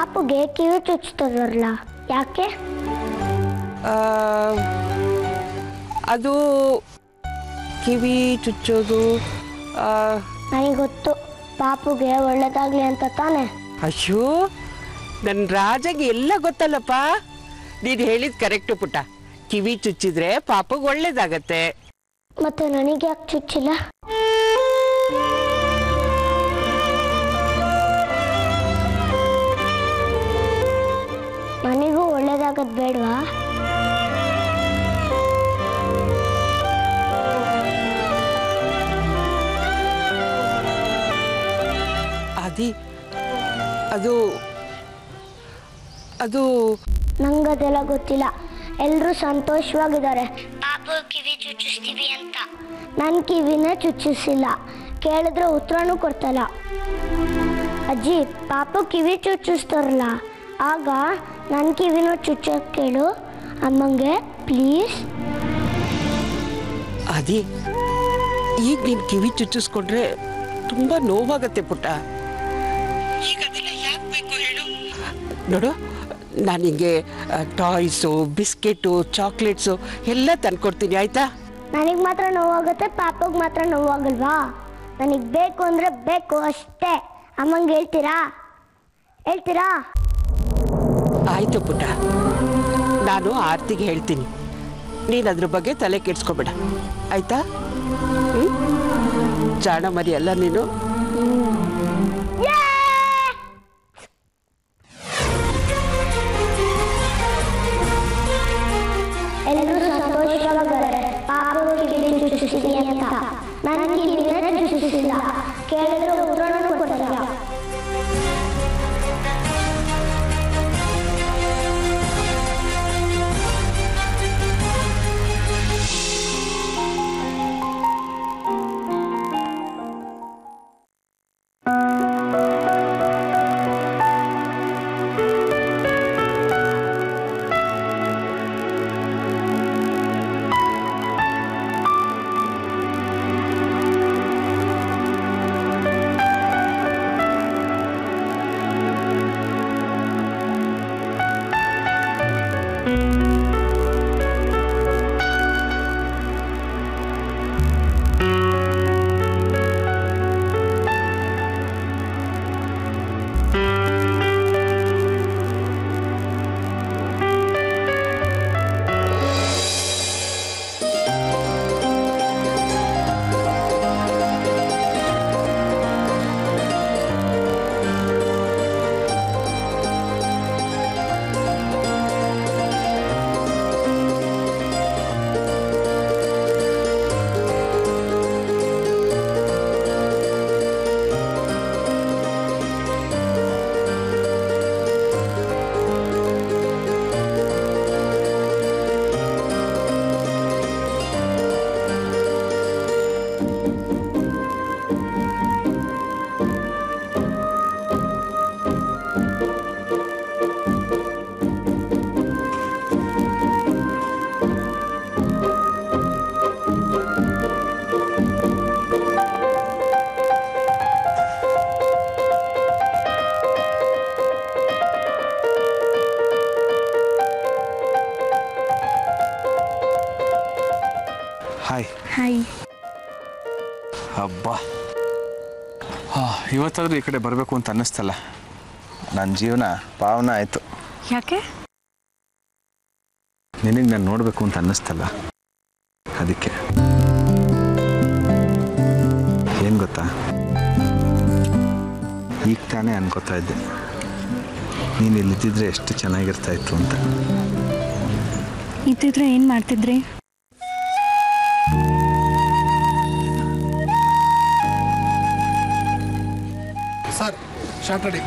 ಪಾಪುಗೆ ಕಿವಿ ಚುಚ್ತದಲ್ಲ ಯಾಕೆ ಆ, ಅದು ಕಿವಿ ಚುಚ್ಚೋದು ಆ, ನನಗೆ ಗೊತ್ತು ಪಾಪುಗೆ ಒಳ್ಳೇದಾಗ್ಲಿ ಅಂತ ತಾನೆ ಅಯ್ಯೋ ನನ್ನ ರಾಜಗೆ ಎಲ್ಲ ಗೊತ್ತಲ್ಲಪ್ಪ ನೀನು ಹೇಳಿದ್ ಕರೆಕ್ಟು ಪುಟ್ಟ ಕಿವಿ ಚುಚ್ಚಿದ್ರೆ ಪಾಪಗೆ ಒಳ್ಳೇದಾಗತ್ತೆ ಮತ್ತೆ ನನಗೆ ಯಾಕೆ ಚುಚ್ಚಿಲ್ಲ ನನಗೂ ಒಳ್ಳೇದಾಗದ್ ಬೇಡವಾ ಅದಿ ಅದು ಅದು ನಂಗದೆಲ್ಲ ಗೊತ್ತಿಲ್ಲ ಎಲ್ಲರೂ ಸಂತೋಷವಾಗಿದ್ದಾರೆ ಪಾಪು ಕಿವಿ ಚುಚ್ಚಿಸ್ತೀವಿ ಅಂತ ನನ್ನ ಕಿವಿನ ಚುಚ್ಚಿಸಿಲ್ಲ ಕೇಳಿದ್ರೆ ಉತ್ತರನೂ ಕೊಡ್ತಲ್ಲ ಅಜ್ಜಿ ಪಾಪು ಕಿವಿ ಚುಚ್ಚಿಸ್ತಾರಲ್ಲ ಆಗ ನನ್ನ ಕಿವಿನ ಚುಚ್ಚೋಕೆ ಕೇಳು ಅಮ್ಮಂಗೆ ಪ್ಲೀಸ್ ಅದಿ ಈಗ ನೀನು ಕಿವಿ ಚುಚ್ಚಿಸ್ಕೊಂಡ್ರೆ ತುಂಬಾ ನೋವಾಗತ್ತೆ ಪುಟ್ಟ ಈಗ ಅದೆಲ್ಲ ಯಾಕೆ ಬೇಕು ಹೇಳು ನೋಡು ನಾನು ನಿಂಗೆ ಟಾಯ್ಸು ಬಿಸ್ಕೆಟು ಚಾಕ್ಲೇಟ್ಸು ಎಲ್ಲ ತಂದ್ಕೊಡ್ತೀನಿ ಆಯ್ತಾ ನನಗೆ ಮಾತ್ರ ನೋವಾಗುತ್ತೆ ಪಾಪಗೆ ಮಾತ್ರ ನೋವಾಗಲ್ವಾ ನನಗೆ ಬೇಕು ಅಂದರೆ ಬೇಕು ಅಷ್ಟೇ ಅಮ್ಮಂಗೆ ಹೇಳ್ತೀರಾ ಹೇಳ್ತೀರಾ ಆಯ್ತು ಪುಟ್ಟ ನಾನು ಆರ್ತಿಗೆ ಹೇಳ್ತೀನಿ ನೀನು ಅದ್ರ ಬಗ್ಗೆ ತಲೆ ಕೆಡ್ಸ್ಕೊಬೇಡ ಆಯ್ತಾ ಹ್ಮ್? ಜಾಣ ಮರಿ ಅಲ್ಲ ನೀನು ಎಲ್ಲರೂ ಸಂತೋಷವಾಗಿದ್ದಾರೆ ಪಾಪು ಕಿವಿ ಚುಚ್ಚಿಸಿ ಅಂತ ನನ್ನ ಕಿವಿನ ಚುಚ್ಚಿಸಿಲ್ಲ ಕೇಳಿದ್ರೆ ಉತ್ತರನೂ ಕೊಡಲ್ಲ ಹಾಯ್ ಹಾಯ್ ಹಬ್ಬ ಹಾಂ ಇವತ್ತಾದರೂ ಈ ಕಡೆ ಬರಬೇಕು ಅಂತ ಅನ್ನಿಸ್ತಲ್ಲ ನನ್ನ ಜೀವನ ಪಾವನ ಆಯಿತು ಯಾಕೆ ನಿನಗೆ ನಾನು ನೋಡಬೇಕು ಅಂತ ಅನ್ನಿಸ್ತಲ್ಲ ಅದಕ್ಕೆ ಏನು ಗೊತ್ತಾ ಈಗ ತಾನೇ ಅನ್ಕೋತಾ ಇದ್ದೆ ನೀನು ಇಲ್ಲಿದ್ದಿದ್ರೆ ಎಷ್ಟು ಚೆನ್ನಾಗಿರ್ತಾ ಇತ್ತು ಅಂತ ಇದ್ದಿದ್ರೆ ಏನು ಮಾಡ್ತಿದ್ರಿ ಸರ್ ಶಾರ್ಟ್ ರೆಡಿ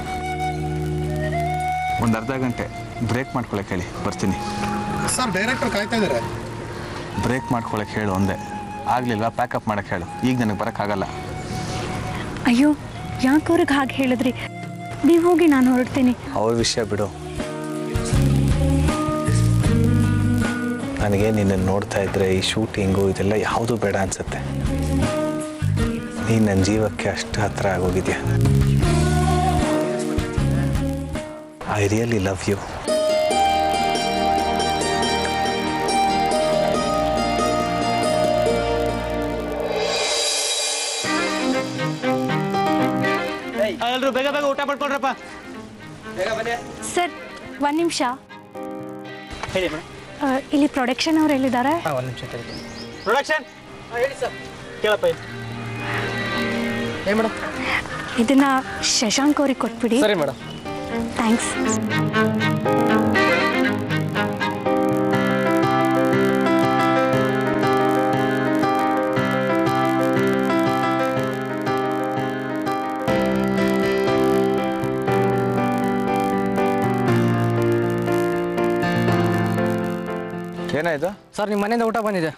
ಒಂದು ಅರ್ಧ ಗಂಟೆ ಬ್ರೇಕ್ ಮಾಡ್ಕೊಳಕ್ಕೆ ಹೇಳಿ ಬರ್ತೀನಿ ಸರ್ ಡೈರೆಕ್ಟರ್ ಕಾಯ್ತಾ ಇದ್ದಾರೆ ಬ್ರೇಕ್ ಮಾಡ್ಕೊಳಕ್ಕೆ ಹೇಳು ಒಂದೇ ಆಗಲಿಲ್ವಾ ಪ್ಯಾಕಪ್ ಮಾಡಕ್ಕೆ ಹೇಳು ಈಗ ನನಗೆ ಬರೋಕ್ಕಾಗಲ್ಲ ಅಯ್ಯೋ ಯಾಕೆ ಅವ್ರಿಗೆ ಹಾಗೆ ಹೇಳಿದ್ರಿ ನೀವು ಹೋಗಿ ನಾನು ಹೊರಡ್ತೀನಿ ಅವ್ರ ವಿಷಯ ಬಿಡು ನನಗೆ ನಿನ್ನನ್ನು ನೋಡ್ತಾ ಇದ್ರೆ ಈ ಶೂಟಿಂಗು ಇದೆಲ್ಲ ಯಾವುದು ಬೇಡ ಅನ್ಸುತ್ತೆ ನೀನು ನನ್ನ ಜೀವಕ್ಕೆ ಅಷ್ಟು ಹತ್ರ ಆಗೋಗಿದ್ಯಾ ಐ ರಿಯಲಿ ಲವ್ ಯು ಎಲ್ರು ಬೇಗ ಬೇಗ ಊಟ ಮಾಡ್ಕೊಳ್ರಪ್ಪ ಸರ್ ಒಂದು ನಿಮಿಷ ಹೇಳಿ ಮೇಡಮ್ ಇಲ್ಲಿ ಪ್ರೊಡಕ್ಷನ್ ಅವ್ರು ಎಲ್ಲಿದ್ದಾರೆ ಹಾಂ ಒಂದು ನಿಮಿಷ ತೆಗಿತೀನಿ ಪ್ರೊಡಕ್ಷನ್ ಹೇಳಿ ಸರ್ ಕೇಳಪ್ಪ ಇಲ್ಲಿ. ಏನ್ ಮೇಡಮ್ ಇದನ್ನ ಶಶಾಂಕ್ ಅವ್ರಿಗೆ ಕೊಟ್ಬಿಡಿ ಸರಿ ಮೇಡಮ್ ಥ್ಯಾಂಕ್ಸ್ ಏನಾಯ್ತು ಸರ್ ನಿಮ್ಮ ಮನೆಯಿಂದ ಊಟ ಬಂದಿದೆ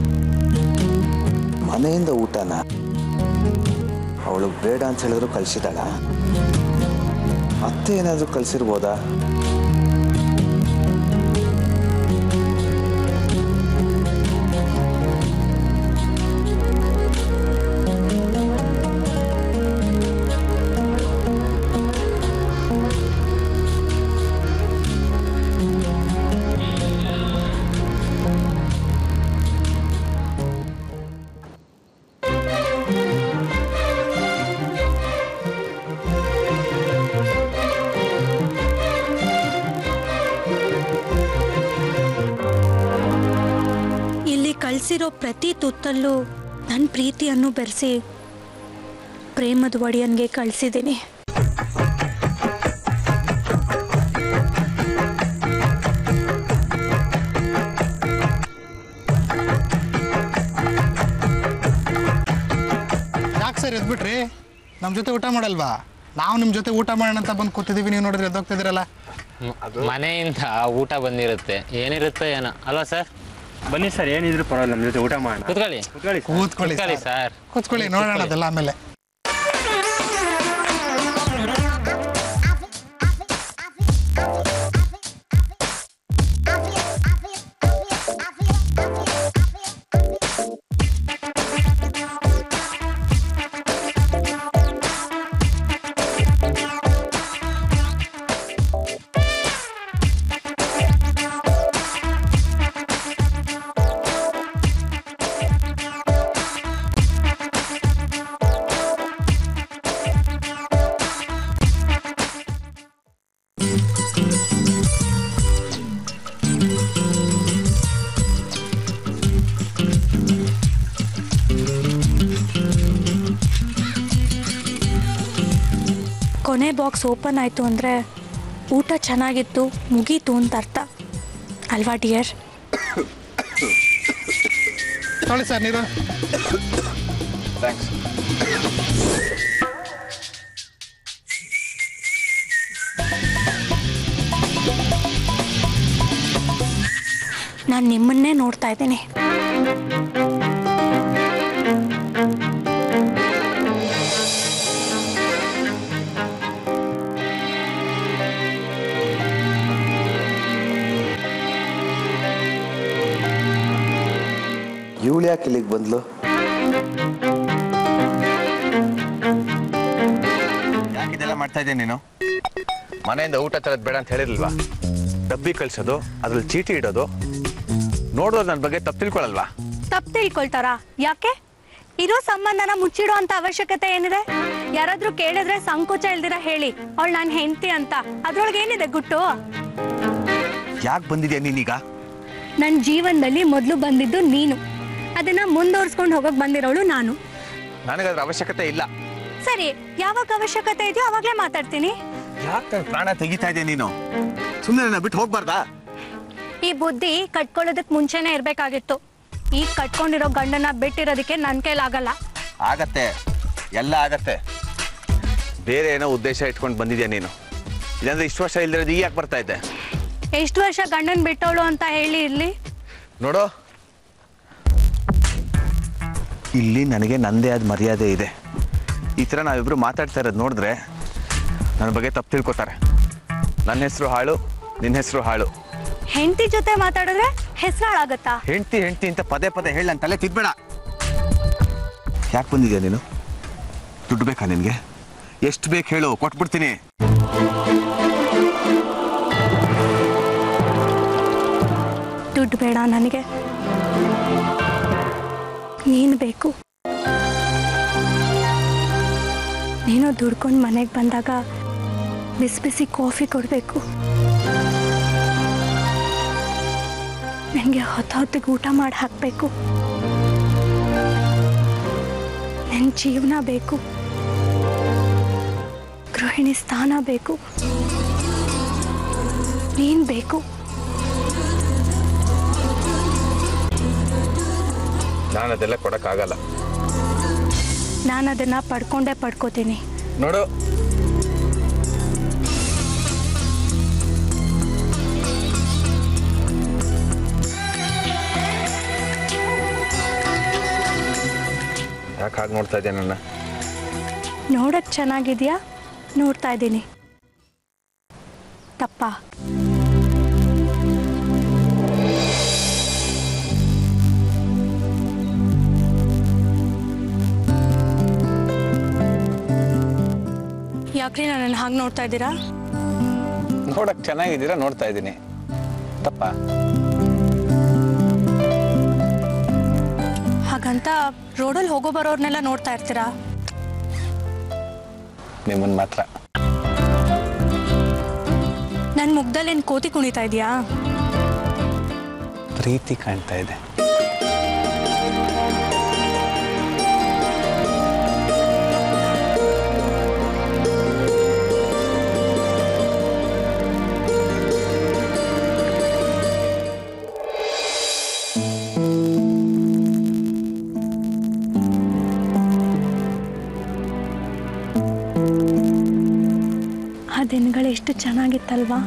ಮನೆಯಿಂದ ಊಟನ ಅವಳು ಬೇಡ ಅಂತ ಹೇಳಿದ್ರು ಕಳಿಸಿದಾಳ ಅತ್ತೆ ಏನಾದರೂ ಕಳಿಸಿರ್ಬೋದಾ ಇಲ್ಲಿ ಕಳಿಸಿರೋ ಪ್ರತಿ ತುತ್ತಲ್ಲೂ ನನ್ನ ಪ್ರೀತಿಯನ್ನು ಬೆರೆಸಿ ಪ್ರೇಮದ ಒಡೆಯನ್ಗೆ ಕಳಿಸಿದ್ದೀನಿ ಯಾಕೆ ಸರ್ ಎದ್ಬಿಟ್ರಿ ನಮ್ಮ ಜೊತೆ ಊಟ ಮಾಡಲ್ವಾ ನಾವು ನಿಮ್ಮ ಜೊತೆ ಊಟ ಮಾಡೋಣ ಅಂತ ಬಂದು ಕೂತಿದ್ದೀವಿ ನೀವು ನೋಡಿದ್ರೆ ಎದ್ದೋಗ್ತಿದ್ದೀರಲ್ಲ ಮನೆಯಿಂದ ಊಟ ಬಂದಿರುತ್ತೆ ಏನಿರುತ್ತೋ ಏನೋ ಅಲ್ವಾ ಸರ್ ಬನ್ನಿ ಸರ್ ಏನಿದ್ರು ಪರವಾಗಿಲ್ಲ ನಮ್ಮ ಜೊತೆ ಊಟ ಮಾಡೋಣ ಕೂತ್ಕೊಳ್ಳಿ ಕೂತ್ಕೊಳ್ಳಿ ಕೂತ್ಕೊಳ್ಳಿ ಕೂತ್ಕೊಳ್ಳಿ ಸರ್. ಸರ್ ಕೂತ್ಕೊಳ್ಳಿ ನೋಡೋಣ ಅದೆಲ್ಲ ಆಮೇಲೆ ಕೊನೆ ಬಾಕ್ಸ್ ಓಪನ್ ಆಯಿತು ಅಂದರೆ ಊಟ ಚೆನ್ನಾಗಿತ್ತು ಮುಗೀತು ಅಂತ ಅರ್ಥ ಅಲ್ವಾ ಡಿಯರ್ ತೊಗೊಳ್ಳಿ ಸರ್ ನೀರು ಥ್ಯಾಂಕ್ಸ್ ನಾನು ನಿಮ್ಮನ್ನೇ ನೋಡ್ತಾ ಇದ್ದೀನಿ ಇವಳು ಯಾಕೆ ಇಲ್ಲಿಗೆ ಬಂದ್ಲು ಯಾಕೆ ಇದೆಲ್ಲ ಮಾಡ್ತಾ ಇದ್ದೀನಿ ನೀನು ಮನೆಯಿಂದ ಊಟ ತರೋದು ಬೇಡ ಅಂತ ಹೇಳಿರ್ಲಿಲ್ವಾ ಡಬ್ಬಿ ಕಳ್ಸೋದು ಅದ್ರಲ್ಲಿ ಚೀಟಿ ಇಡೋದು ನೋಡೋದು ನನ್ನ ಬಗ್ಗೆ ತಪ್ಪು ತಿಳ್ಕೊಳಲ್ವಾ ತಪ್ಪು ತಿಳ್ಕೊಳ್ತಾರಾ ಯಾಕೆ ಇರೋ ಸಂಬಂಧನ ಮುಚ್ಚಿಡೋ ಅಂತ ಅವಶ್ಯಕತೆ ಏನಿದೆ ಯಾರಾದ್ರೂ ಕೇಳಿದ್ರೆ ಸಂಕೋಚ ಇಲ್ದಿರ ಹೇಳಿ ಅವಳು ನಾನು ಹೆಂಡತಿ ಅಂತ ಅದ್ರೊಳಗೆ ಏನಿದೆ ಗುಟ್ಟು ಯಾಕೆ ಬಂದಿದ್ಯಾ ನೀನೀಗ ನನ್ನ ಜೀವನದಲ್ಲಿ ಮೊದಲು ಬಂದಿದ್ದು ನೀನು ಅದನ್ನ ಮುಂದುವರ್ಸ್ಕೊಂಡು ಹೋಗಕ್ ಬಂದಿರೋಳು ನಾನು ನನಗದ್ರ ಅವಶ್ಯಕತೆ ಇಲ್ಲ ಸರಿ ಯಾವಾಗ ಅವಶ್ಯಕತೆ ಇದೆಯೋ ಅವಾಗಲೇ ಮಾತಾಡ್ತೀನಿ ಯಾಕೆ ನನ್ನ ಪ್ರಾಣ ತೆಗಿತಾ ಇದೆಯಾ ನೀನು ಸುಮ್ಮನೆ ನನ್ನ ಬಿಟ್ಟು ಹೋಗ್ಬಾರ್ದಾ ಈ ಬುದ್ಧಿ ಕಟ್ಕೊಳ್ಳೋದಕ್ ಮುಂಚೆನೆ ಇರ್ಬೇಕಾಗಿತ್ತು ಈಗ ಕಟ್ಕೊಂಡಿರೋ ಗಂಡನ ಬಿಟ್ಟಿರೋದಕ್ಕೆ ನನ್ನ ಕೈಲಾಗಲ್ಲ ಆಗತ್ತೆ ಎಲ್ಲ ಆಗತ್ತೆ ಬೇರೆ ಏನೋ ಉದ್ದೇಶ ಇಟ್ಕೊಂಡು ಬಂದಿದ್ಯಾ ನೀನು ಇಲ್ಲಾಂದ್ರೆ ಇಷ್ಟು ವರ್ಷ ಇಲ್ದಿರೋದು ಈಗ ಯಾಕೆ ಬರ್ತಾ ಇದ್ದೆ ಎಷ್ಟು ವರ್ಷ ಗಂಡನ್ ಬಿಟ್ಟವಳು ಅಂತ ಹೇಳಿ ಇರ್ಲಿ ನೋಡು ಇಲ್ಲಿ ನನಗೆ ನಂದೇ ಆದ ಮರ್ಯಾದೆ ಇದೆ ಈ ಥರ ನಾವಿಬ್ರು ಮಾತಾಡ್ತಾ ಇರೋದು ನೋಡಿದ್ರೆ ನನ್ನ ಬಗ್ಗೆ ತಪ್ಪು ತಿಳ್ಕೊತಾರೆ ನನ್ನ ಹೆಸರು ಹಾಳು ನಿನ್ನ ಹೆಸರು ಹಾಳು ಹೆಂಡತಿ ಜೊತೆ ಮಾತಾಡಿದ್ರೆ ಹೆಸರು ಹಾಳಾಗತ್ತಾ ಹೆಂಡ್ತಿ ಹೆಂಡ್ತಿ ಅಂತ ಪದೇ ಪದೇ ಹೇಳಿ ನನ್ನ ತಲೆ ತಿದ್ಬೇಡ ಯಾಕೆ ಬಂದಿದ್ಯಾ ನೀನು ದುಡ್ಡು ಬೇಕಾ ನಿನಗೆ ಎಷ್ಟು ಬೇಕು ಹೇಳು ಕೊಟ್ಬಿಡ್ತೀನಿ ದುಡ್ಡು ಬೇಡ ನನಗೆ ನೀನು ಬೇಕು ನೀನು ದುಡ್ಕೊಂಡು ಮನೆಗೆ ಬಂದಾಗ ಬಿಸಿ ಬಿಸಿ ಕಾಫಿ ಕೊಡಬೇಕು ನನಗೆ ಹೊತ್ತ ಹೊತ್ತಿಗೆ ಊಟ ಮಾಡಿ ಹಾಕಬೇಕು ನನ್ನ ಜೀವನ ಬೇಕು ಗೃಹಿಣಿ ಸ್ಥಾನ ಬೇಕು ನೀನು ಬೇಕು ನಾನು ಅದೆಲ್ಲ ಕೊಡೋಕ್ಕಾಗಲ್ಲ ನಾನು ಅದನ್ನು ಪಡ್ಕೊಂಡೇ ಪಡ್ಕೋತೀನಿ ನೋಡು ಯಾಕೆ ಹಾಗೆ ನೋಡ್ತಾ ಇದ್ದೆ ನನ್ನ ನೋಡಕ್ಕೆ ಚೆನ್ನಾಗಿದೆಯಾ ನೋಡ್ತಾ ಇದ್ದೀನಿ ತಪ್ಪಾ ಯಾಕ್ರಿ ನನ್ನನ್ನು ಹಾಗೆ ನೋಡ್ತಾ ಇದ್ದೀರಾ ನೋಡಕ್ ಚೆನ್ನಾಗಿದ್ದೀರಾ ನೋಡ್ತಾ ಇದ್ದೀನಿ ತಪ್ಪ ಹಾಗಂತ ರೋಡಲ್ಲಿ ಹೋಗೋ ಬರೋರ್ನೆಲ್ಲ ನೋಡ್ತಾ ಇರ್ತೀರಾ ನಿಮ್ಮನ್ನ ಮಾತ್ರ ನನ್ನ ಮುಗ್ದಲ್ಲಿ ಏನು ಕೋತಿ ಕುಣಿತಾ ಇದೆಯಾ ಪ್ರೀತಿ ಕಾಣ್ತಾ ಇದೆ ಆ ದಿನಗಳು ಎಷ್ಟು ಚೆನ್ನಾಗಿತ್ತಲ್ವಾ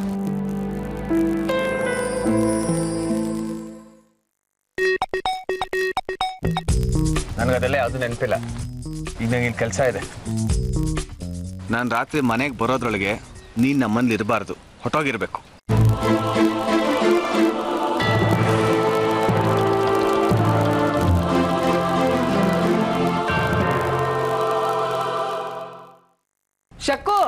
ನನಗದೆಲ್ಲ ಯಾವುದು ನೆನಪಿಲ್ಲ ಈಗ ನಂಗೆ ಇಲ್ಲಿ ಕೆಲಸ ಇದೆ ನಾನು ರಾತ್ರಿ ಮನೆಗೆ ಬರೋದ್ರೊಳಗೆ ನೀನು ನಮ್ಮಲ್ಲಿ ಇರಬಾರ್ದು ಹೊಟ್ಟೋಗಿರ್ಬೇಕು ಶಕ್ಕು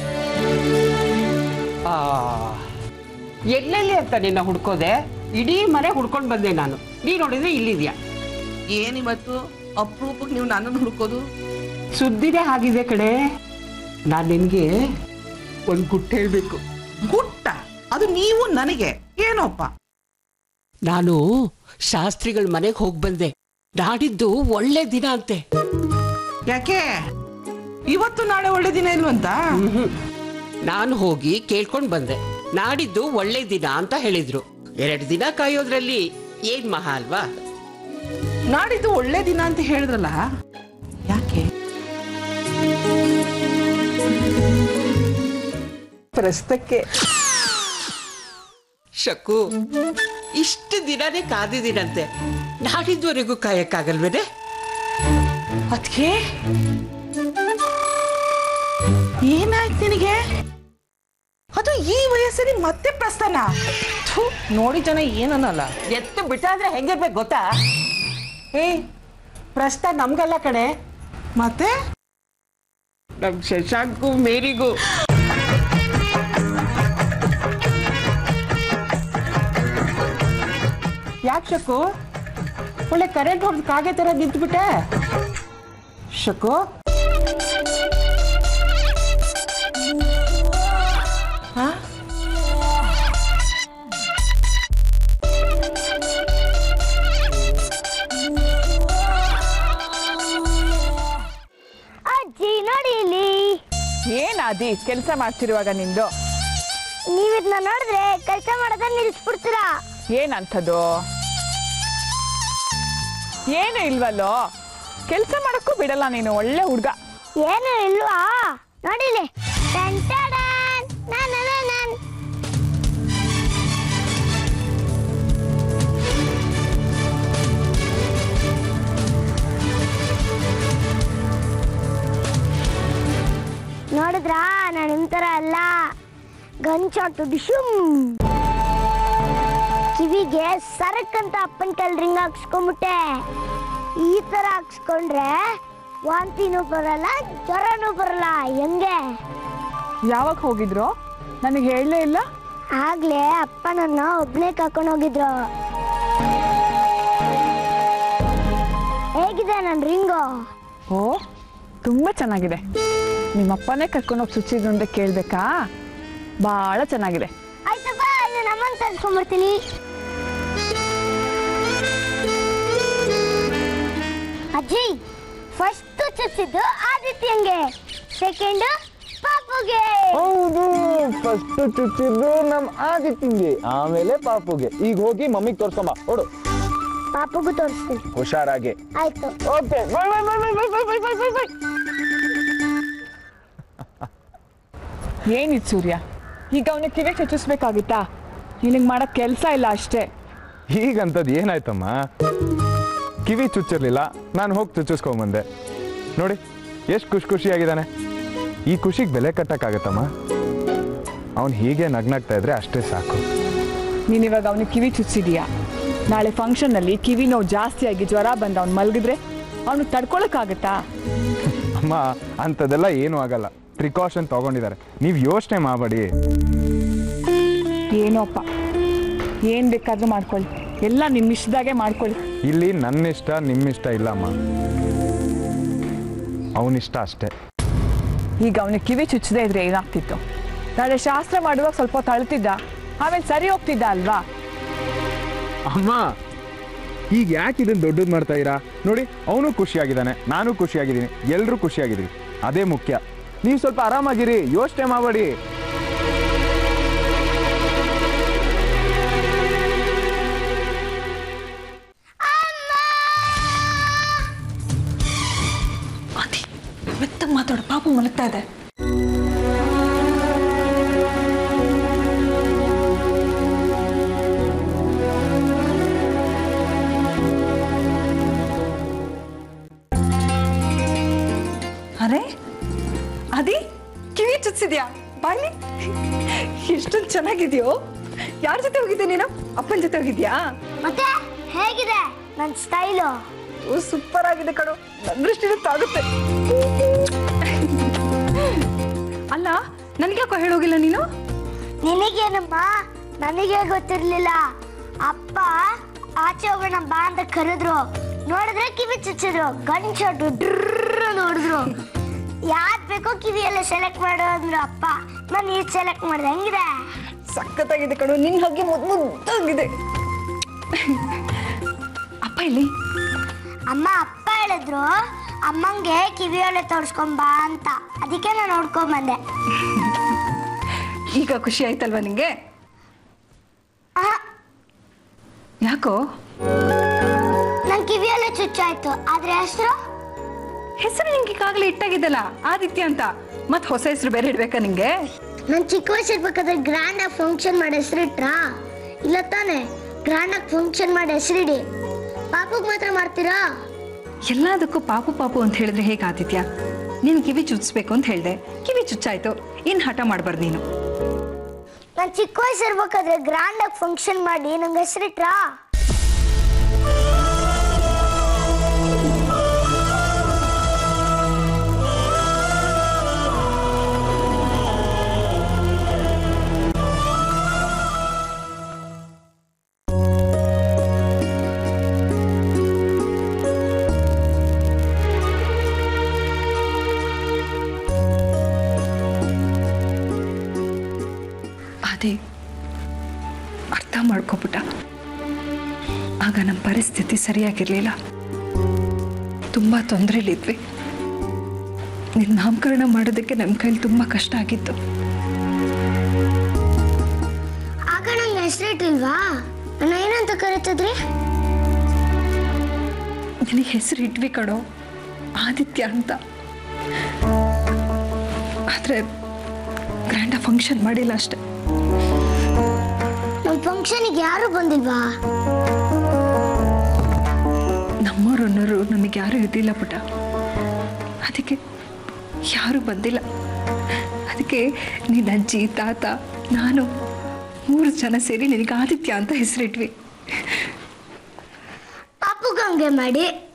ಆ, ಎಲ್ಲೆಲ್ಲಿ ಅಂತ ನಿನ್ನ ಹುಡ್ಕೋದೆ ಇಡೀ ಮನೆ ಹುಡ್ಕೊಂಡು ಬಂದೆ ನಾನು ನೀ ನೋಡಿದ್ರೆ ಇಲ್ಲಿದ್ಯಾ ಏನಿವತ್ತು ಅಪರೂಪಕ್ಕೆ ನೀವು ನನ್ನನ್ನು ಹುಡುಕೋದು ಸುದ್ದಿನೇ ಆಗಿದೆ ಕಡೆ ನಾನು ನಿನಗೆ ಒಂದು ಗುಟ್ಟು ಹೇಳಬೇಕು ಗುಟ್ಟ ಅದು ನೀವು ನನಗೆ ಏನೋಪ್ಪ ನಾನು ಶಾಸ್ತ್ರಿಗಳ ಮನೆಗೆ ಹೋಗಿ ಬಂದೆ ನಾಡಿದ್ದು ಒಳ್ಳೆ ದಿನ ಅಂತೆ ಯಾಕೆ ಇವತ್ತು ನಾಳೆ ಒಳ್ಳೆ ದಿನ ಇಲ್ವಂತ ನಾನು ಹೋಗಿ ಕೇಳ್ಕೊಂಡು ಬಂದೆ ನಾಡಿದ್ದು ಒಳ್ಳೆ ದಿನ ಅಂತ ಹೇಳಿದ್ರು ಎರಡು ದಿನ ಕಾಯೋದ್ರಲ್ಲಿ ಏನ್ ಮಹಾ ಅಲ್ವಾ ನಾಡಿದ್ದು ಒಳ್ಳೆ ದಿನ ಅಂತ ಹೇಳಿದ್ರಲ್ಲ ಯಾಕೆ ಪ್ರಸ್ತಕ್ಕೆ ಶಕು ಇಷ್ಟು ದಿನನೇ ಕಾದಿದ್ದೀನಂತೆ ನಾಡಿದ್ವರೆಗೂ ಕಾಯಕ್ಕಾಗಲ್ವೇನೆ ಅದಕ್ಕೆ ಏನಾಯ್ತು ನಿನಗೆ ಅದು ಈ ವಯಸ್ಸಲ್ಲಿ ಮತ್ತೆ ಪ್ರಸ್ಥಾನ ಥು, ನೋಡಿ ಜನ ಏನನ್ನಲ್ಲ ಎತ್ತು ಬಿಟ್ಟಾದ್ರೆ ಹೆಂಗಿರ್ಬೇಕು ಗೊತ್ತಾ ಏ ಪ್ರಶ್ನೆ ನಮ್ಗಲ್ಲ ಕಡೆ ಮತ್ತೆ ನಮ್ ಶಶಾಂಕು ಮೇರಿಗೂ ಯಾಕೆ ಶಕು ಒಳ್ಳೆ ಕರೆಂಟ್ ಹೊಡೆದು ಕಾಗೆ ತರ ನಿಂತ್ಬಿಟ್ಟೆ ಶಕು ಹಾ ಅಜ್ಜಿ ನೋಡಿ ಇಲ್ಲಿ ಏನಾದಿ ಕೆಲಸ ಮಾಡ್ತಿರುವಾಗ ನಿಂದು ನೀವ್ ಇದನ್ನ ನೋಡಿದ್ರೆ ಕೆಲಸ ಮಾಡೋದನ್ನ ನಿಲ್ಸ್ಬಿಡ್ತೀರಾ ಏನಂಥದ್ದು ಏನು ಇಲ್ವಲ್ಲೋ ಕೆಲಸ ಮಾಡಕ್ಕೂ ಬಿಡಲ್ಲ ನೀನು ಒಳ್ಳೆ ಹುಡುಗ ಏನು ಇಲ್ವಾ ನೋಡಿಲಿ ಟನ್ ಟಡನ್, ನನ್ ನನ್ ನನ್. ನೋಡಿದ್ರಾ ನಾನು ನಿಮ್ ಥರ ಅಲ್ಲ ಗನ್ಶಾಟ್ ಡಿಶುಮ್ ಕಿವಿಗೆ ಸರಕ್ ಅಂತ ಅಪ್ಪನ ಕೈಲಿ ರಿಂಗ್ ಹಾಕ್ಸ್ಕೊಂಬಿಟ್ಟೆ ಈ ತರ ಹಾಕ್ಸ್ಕೊಂಡ್ರೆ ವಾಂತಿನೂ ಬರಲ್ಲ ಜ್ವರನೂ ಬರಲ್ಲ ಹೆಂಗೆ ಯಾವಾಗ ಹೋಗಿದ್ರು ನನಗೆ ಹೇಳಲೇ ಇಲ್ಲ ಆಗ್ಲೇ ಅಪ್ಪ ನನ್ನ ಒಬ್ನೇ ಕರ್ಕೊಂಡು ಹೋಗಿದ್ರು ಹೇಗಿದೆ ನನ್ನ ರಿಂಗು ಓ ತುಂಬ ಚೆನ್ನಾಗಿದೆ ನಿಮ್ಮಪ್ಪನೇ ಕರ್ಕೊಂಡೋಗಿ ಚುಚ್ಚಿದ್ರು ಅಂತ ಕೇಳಬೇಕಾ ಭಾಳ ಚೆನ್ನಾಗಿದೆ ಆಯ್ತಪ್ಪ ನಾನು ಅಮ್ಮನ ತರ್ಸ್ಕೊಂಡ್ಬರ್ತೀನಿ ಅಜ್ಜಿ ಫಸ್ಟ್ ಚುಚ್ಚಿದ್ದು ಆದಿತ್ಯಂಗೆ ಸೆಕೆಂಡ್ ಪಾಪುಗೆ ಹೌದು ಫಸ್ಟ್ ಚುಚ್ಚಿದ್ದು ನಮ್ ಆದಿತ್ಯಂಗೆ ಆಮೇಲೆ ಪಾಪುಗೆ ಈಗ ಹೋಗಿ ಮಮ್ಮಿಗೆ ತೋರ್ಸಮ್ಮ ಓಡು ಪಾಪುಗೂ ತೋರಿಸ್ತೀನಿ ಹುಷಾರಾಗಿ ಆಯ್ತು okay bye bye bye bye bye bye bye bye bye ಏನಿತ್ತು ಸೂರ್ಯ ಈಗ ಅವನಿಗೆ ಕಿವಿ ಚುಚ್ಚಿಸ್ಬೇಕಾಗಿತ್ತಾ ನಿನಗೆ ಮಾಡೋಕ್ಕೆ ಕೆಲಸ ಇಲ್ಲ ಅಷ್ಟೇ ಈಗಂತದ್ದು ಏನಾಯ್ತಮ್ಮ ಕಿವಿ ಚುಚ್ಚಿರ್ಲಿಲ್ಲ ನಾನು ಹೋಗಿ ಚುಚ್ಚಿಸ್ಕೊಂಬಂದೆ ನೋಡಿ ಎಷ್ಟು ಖುಷಿ ಖುಷಿಯಾಗಿದ್ದಾನೆ ಈ ಖುಷಿಗೆ ಬೆಲೆ ಕಟ್ಟಕ್ಕಾಗತ್ತಮ್ಮ ಅವನು ಹೀಗೆ ನಗ್ನಾಗ್ತಾ ಇದ್ರೆ ಅಷ್ಟೇ ಸಾಕು ನೀನು ಇವಾಗ ಅವನಿಗೆ ಕಿವಿ ಚುಚ್ಚಿದೀಯಾ ನಾಳೆ ಫಂಕ್ಷನ್ನಲ್ಲಿ ಕಿವಿ ನೋವು ಜಾಸ್ತಿಯಾಗಿ ಜ್ವರ ಬಂದು ಅವ್ನು ಮಲಗಿದ್ರೆ ಅವನು ತಡ್ಕೊಳಕ್ಕಾಗತ್ತಾ ಅಮ್ಮ ಅಂಥದ್ದೆಲ್ಲ ಏನೂ ಆಗಲ್ಲ ಪ್ರಿಕಾಷನ್ ತಗೊಂಡಿದ್ದಾರೆ ನೀವು ಯೋಚನೆ ಮಾಡಬೇಡಿ ಏನೋ ಅಪ್ಪ ಏನು ಬೇಕಾದ್ರೂ ಮಾಡ್ಕೊಳ್ಳಿ ಎಲ್ಲ ನಿಮ್ಮ ಇಷ್ಟದಾಗೆ ಮಾಡ್ಕೊಳ್ಳಿ ಇಲ್ಲಿ ನನ್ನ ಇಷ್ಟ ನಿಮ್ಮ ಇಷ್ಟ ಇಲ್ಲಮ್ಮ ಅವನಿಷ್ಟ ಅಷ್ಟೇ ಈಗ ಅವನಿಗೆ ಕಿವಿ ಚುಚ್ಚದೇ ಇದ್ರೆ ಏನಾಗ್ತಿತ್ತು ನಾಳೆ ಶಾಸ್ತ್ರ ಮಾಡುವಾಗ ಸ್ವಲ್ಪ ಹೊತ್ತು ಅಳ್ತಿದ್ದ ಆಮೇಲೆ ಸರಿ ಹೋಗ್ತಿದ್ದ ಅಲ್ವಾ ಅಮ್ಮ ಈಗ ಯಾಕೆ ಇದನ್ನ ದೊಡ್ಡದು ಮಾಡ್ತಾ ಇರಾ ನೋಡಿ ಅವನು ಖುಷಿಯಾಗಿದ್ದಾನೆ ನಾನು ಖುಷಿಯಾಗಿದ್ದೀನಿ ಎಲ್ಲರೂ ಖುಷಿಯಾಗಿದ್ದೀವಿ ಅದೇ ಮುಖ್ಯ ನೀವು ಸ್ವಲ್ಪ ಆರಾಮಾಗಿರಿ ಯೋಚನೆ ಮಾಡಬೇಡಿ ಮೆತ್ತಗೆ ಮಾತಾಡು ಪಾಪು ಮಲಗ್ತಾ ಇದೆ ಅರೆ ಅದಿ ಕಿವಿ ಚುಚ್ಚಿದ್ಯಾ ಬಾಯಿ ಎಷ್ಟೊಂದು ಚೆನ್ನಾಗಿದ್ಯೋ ಯಾರ ಜೊತೆ ಹೋಗಿದ್ದೆ ನೀನು ಅಪ್ಪನ ಜೊತೆ ಹೋಗಿದ್ಯಾ ಮತ್ತೆ ಹೇಗಿದೆ ನನ್ನ ಸ್ಟೈಲು ಸೂಪರ್ ಆಗಿದೆ ಕಣೋ ನನ್ನ ದೃಷ್ಟಿನೂ ತಾಗುತ್ತೆ ಅಲ್ಲ ನನಗ್ಯಾಕೋ ಹೇಳೋಗಿಲ್ಲ ನೀನು ನಿನಗೇನಮ್ಮ ನನಗೆ ಗೊತ್ತಿರ್ಲಿಲ್ಲ ಅಪ್ಪ ಆಚೆ ಹೋಗೋಣ ಬಾ ಅಂತ ಕರೆದ್ರು ನೋಡಿದ್ರೆ ಕಿವಿ ಚುಚ್ಚಿದ್ರು ಗನ್ ಶಾಟ್ ಡ್ರ ನೋಡಿದ್ರು ಯಾವ್ದು ಬೇಕೋ ಕಿವಿಯೆಲ್ಲ ಸೆಲೆಕ್ಟ್ ಮಾಡು ಅಂದ್ರು ಅಪ್ಪ ನಾನು ಇದು ಸೆಲೆಕ್ಟ್ ಮಾಡಿದೆ ಹೆಂಗಿದೆ ಸಖತ್ತಾಗಿದೆ ಕಣೋ ನಿನ್ನ ಹಾಗೆ ಮುದ್ದು ಮುದ್ದಾಗಿದೆ ಅಪ್ಪ ಇಲ್ಲಿ ಅಮ್ಮ ಅಪ್ಪ ಹೇಳಿದ್ರು ಅಮ್ಮಂಗೆ ಕಿವಿಯೊಲೆ ತೋರಿಸ್ಕೊಂಬಾ ಅಂತ ಅದಕ್ಕೆ ನಾನು ನೋಡ್ಕೊಂಡ್ ಬಂದೆ ಈಗ ಖುಷಿ ಆಯ್ತಲ್ವಾ ನಿಂಗೆ ಆಹಾ, ಯಾಕೋ ನನ್ ಕಿವಿಯೊಲೆ ಚುಚ್ಚಾಯ್ತು ಆದ್ರೆ ಹೆಸರು ಹೆಸರು ನಿಂಗೆ ಈಗಾಗಲೇ ಇಟ್ಟಾಗಿದ್ದಲ್ಲ ಆದಿತ್ಯ ಅಂತ ಮತ್ ಹೊಸ ಹೆಸರು ಬೇರೆ ಇಡ್ಬೇಕಾ ನಿಂಗೆ ನನ್ ಚಿಕ್ಕ ವಯಸ್ಸಿರ್ಬೇಕಾದ್ರೆ ಗ್ರ್ಯಾಂಡ್ ಆಗಿ ಫಂಕ್ಷನ್ ಮಾಡಿ ಹೆಸರಿಟ್ರಾ ಇಲ್ಲ ತಾನೆ ಗ್ರ್ಯಾಂಡ್ ಆಗಿ ಫಂಕ್ಷನ್ ಮಾಡಿ ಹೆಸರಿಡಿ ಪಾಪಗ್ ಮಾತ್ರ ಮಾಡ್ತೀರಾ ಎಲ್ಲದಕ್ಕೂ ಪಾಪು ಪಾಪು ಅಂತ ಹೇಳಿದ್ರೆ ಹೇಗೆ ಆದಿತ್ಯ ನೀನು ಕಿವಿ ಚುಚ್ಬೇಕು ಅಂತ ಹೇಳ್ದೆ ಕಿವಿ ಚುಚ್ಚಾಯ್ತು ಇನ್ ಹಠ ಮಾಡ್ಬಾರ್ದು ನೀನು ನಾನ್ ಚಿಕ್ಕ ವಯಸ್ಸಿರ್ಬೇಕಾದ್ರೆ ಗ್ರ್ಯಾಂಡ್ ಆಗಿ ಫಂಕ್ಷನ್ ಮಾಡಿ ನಂಗೆ ಹೆಸರಿಟ್ರಾ ಅದೇ ಅರ್ಥ ಮಾಡ್ಕೊಬಿಟ್ಟ ಆಗ ನಮ್ಮ ಪರಿಸ್ಥಿತಿ ಸರಿಯಾಗಿರ್ಲಿಲ್ಲ ತುಂಬ ತೊಂದರೆಲಿದ್ವಿ ನಿನ್ನ ನಾಮಕರಣ ಮಾಡೋದಕ್ಕೆ ನಮ್ಮ ಕೈಲಿ ತುಂಬ ಕಷ್ಟ ಆಗಿತ್ತು ಆಗ ನಂಗೆ ಹೆಸರಿಟ್ಟಿಲ್ವಾ ನನ್ನ ಏನಂತ ಕರೀತಿದ್ರಿ ನಿನಗೆ ಹೆಸರು ಇಟ್ವಿ ಕಣೋ ಆದಿತ್ಯ ಅಂತ ಆದರೆ ಗ್ರ್ಯಾಂಡ ಫಂಕ್ಷನ್ ಮಾಡಿಲ್ಲ ಅಷ್ಟೆ ನಮ್ಮ ಫಂಕ್ಷನಿಗೆ ಯಾರು ಬಂದಿಲ್ವಾ ನಮ್ಮವ್ರು ಅನ್ನೋರು ನಮಗೆ ಯಾರೂ ಇರಲಿಲ್ಲ ಪುಟ ಅದಕ್ಕೆ ಯಾರೂ ಬಂದಿಲ್ಲ ಅದಕ್ಕೆ ನಿನ್ನ ಅಜ್ಜಿ ತಾತ ನಾನು ಮೂರು ಜನ ಸೇರಿ ನಿನಗೆ ಆದಿತ್ಯ ಅಂತ ಹೆಸರಿಟ್ವಿ ಪಾಪುಗ್ ಹಂಗೆ ಮಾಡಿ